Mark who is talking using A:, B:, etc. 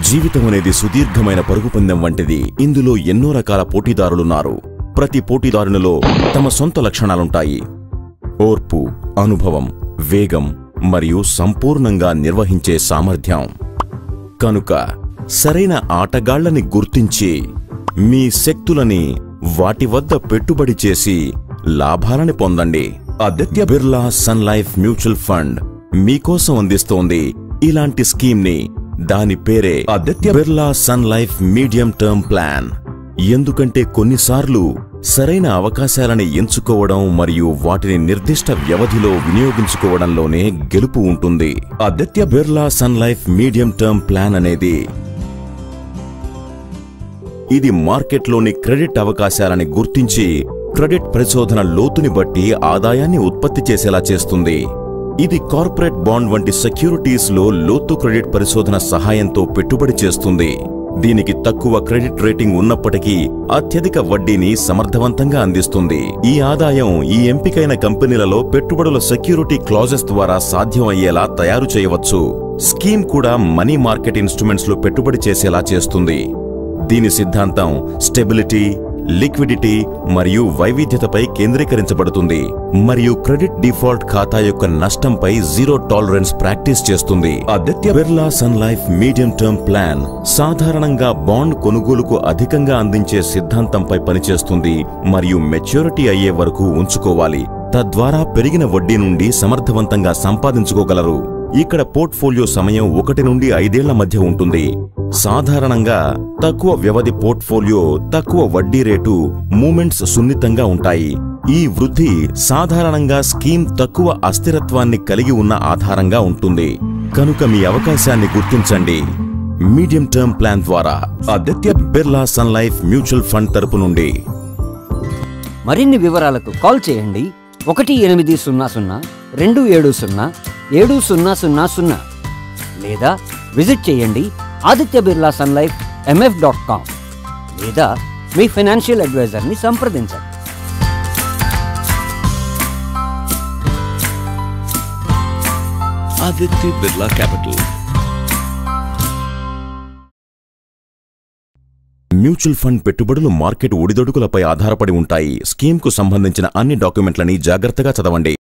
A: జీవితం అనేది సుదీర్ఘమైన పరుగు పందెం వంటిది ఇందులో ఎన్నో రకాల పోటీదారులున్నారు ప్రతి పోటీదారునిలో తమ సొంత లక్షణాలుంటాయి ఓర్పు అనుభవం వేగం మరియు సంపూర్ణంగా నిర్వహించే సామర్థ్యం కనుక సరైన ఆటగాళ్లని గుర్తించి మీ శక్తులని వాటి వద్ద పెట్టుబడి చేసి లాభాలని పొందండి Aditya Birla sun life mutual fund మీకోసం అందిస్తోంది ఇలాంటి స్కీమ్ ని దాని పేరే Aditya Birla sun life medium term plan ఎందుకంటే కొన్నిసార్లు సరైన అవకాశాలని ఎంచుకోవడం మరియు వాటిని నిర్దిష్ట వ్యవధిలో వినియోగించుకోవడంలోనే గెలుపు ఉంటుంది Aditya Birla sun life medium term plan అనేది ఇది మార్కెట్లోని క్రెడిట్ అవకాశాలని గుర్తించి క్రెడిట్ పరిశోధన లోతుని బట్టి ఆదాయాన్ని ఉత్పత్తి చేసేలా చేస్తుంది ఇది కార్పొరేట్ బాండ్ వంటి సెక్యూరిటీస్ లో లోతు క్రెడిట్ పరిశోధన సహాయంతో పెట్టుబడి చేస్తుంది దీనికి తక్కువ క్రెడిట్ రేటింగ్ ఉన్నప్పటికీ అత్యధిక వడ్డీని సమర్థవంతంగా అందిస్తుంది ఈ ఆదాయం ఈ ఎంపికైన కంపెనీలలో పెట్టుబడుల సెక్యూరిటీ క్లాజెస్ ద్వారా సాధ్యం అయ్యేలా తయారు చేయవచ్చు స్కీమ్ కూడా మనీ మార్కెట్ ఇన్స్ట్రుమెంట్స్ లో పెట్టుబడి చేసేలా చేస్తుంది దీని సిద్ధాంతం స్టెబిలిటీ లిక్విడిటీ మరియు వైవిధ్యతపై కేంద్రీకరించబడుతుంది మరియు క్రెడిట్ డిఫాల్ట్ ఖాతా యొక్క నష్టంపై జీరో టాలరెన్స్ ప్రాక్టీస్ చేస్తుంది Aditya Birla sun life medium term plan సాధారణంగా బాండ్ కొనుగోలుకు అధికంగా అందించే సిద్ధాంతంపై పనిచేస్తుంది మరియు మెచ్యూరిటీ అయ్యే వరకు ఉంచుకోవాలి తద్వారా పెరిగిన వడ్డీ నుండి సమర్థవంతంగా సంపాదించుకోగలరు ఇక్కడ పోర్ట్ఫోలియో సమయం ఒకటి నుండి ఐదేళ్ల మధ్య ఉంటుంది సాధారణంగా తక్కువ వ్యవధి పోర్ట్ఫోలియో తక్కువ వడ్డీ రేటు మూమెంట్స్ సున్నితంగా ఉంటాయి ఈ వృద్ధి సాధారణంగా స్కీమ్ తక్కువ అస్థిరత్వాన్ని కలిగి ఉన్న ఆధారంగా ఉంటుంది కనుక మీ అవకాశాన్ని గుర్తించండి మీడియం టర్మ్ ప్లాన్ ద్వారా Aditya Birla sun life mutual fund తరపు నుండి
B: మరిన్ని వివరాలకు కాల్ చేయండి ఒకటి ఎనిమిది సున్నా సున్నా రెండు ఏడు సున్నా ఏడు సున్నా సున్నా సున్నా లేదా విజిట్ చేయండి Aditya Birla sun life MF dot com లేదా మీ ఫైనాన్షియల్ అడ్వైజర్ని సంప్రదించండి
C: Aditya Birla Capital.
A: Mutual fund పెట్టుబడులు మార్కెట్ ఒడిదొడుకులపై ఆధారపడి ఉంటాయి స్కీమ్కు సంబంధించిన అన్ని డాక్యుమెంట్లని జాగ్రత్తగా చదవండి